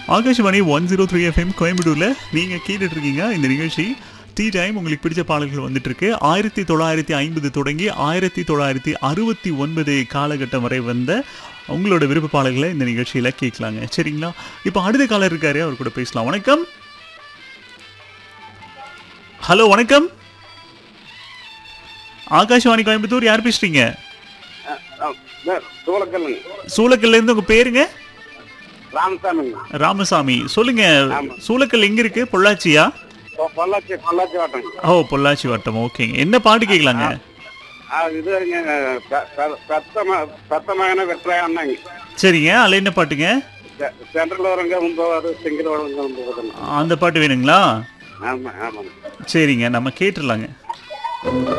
Akashvani one zero three FM கோயம்புத்தூர்ல நீங்க கேட்டுட்டு இருக்கீங்க இந்த நிகழ்ச்சி டீ டைம் உங்களுக்கு பிடிச்ச பாடல்கள் வந்துட்டு இருக்கு ஆயிரத்தி தொள்ளாயிரத்தி ஐம்பது தொடங்கி ஆயிரத்தி தொள்ளாயிரத்தி அறுபத்தி ஒன்பது காலகட்டம் வரை வந்த உங்களோட விருப்ப பாடல்களை இந்த நிகழ்ச்சியில கேட்கலாங்க சரிங்களா இப்போ அடுத்த காலர் இருக்காரு அவர் கூட பேசலாம் வணக்கம் ஹலோ வணக்கம் ஆகாஷ்வாணி கோயம்புத்தூர் யார் பேசுறீங்க சூளக்கல்லுங்க சூளக்கல்ல இருந்து உங்க பேருங்க ராமசாமிங்க ராமசாமி சொல்லுங்க சூளக்கல் எங்க இருக்கு பொள்ளாச்சியா பொ- பொள்ளாச்சி பொள்ளாச்சி வாட்டங்க ஓ பொள்ளாச்சி வட்டம் ஓகேங்க என்ன பாட்டு கேட்கலாங்க ஆ இது சத்தம சத்தமான வெற்றாங்க சரிங்க அதில் என்ன பாட்டுங்க சென்ட்ரல் வரங்க ஒன்பது சிங்கிள் வரங்க ஒன்பது அந்த பாட்டு வேணுங்களா ஆமா ஆமாங்க சரிங்க நம்ம கேட்டுடலாங்க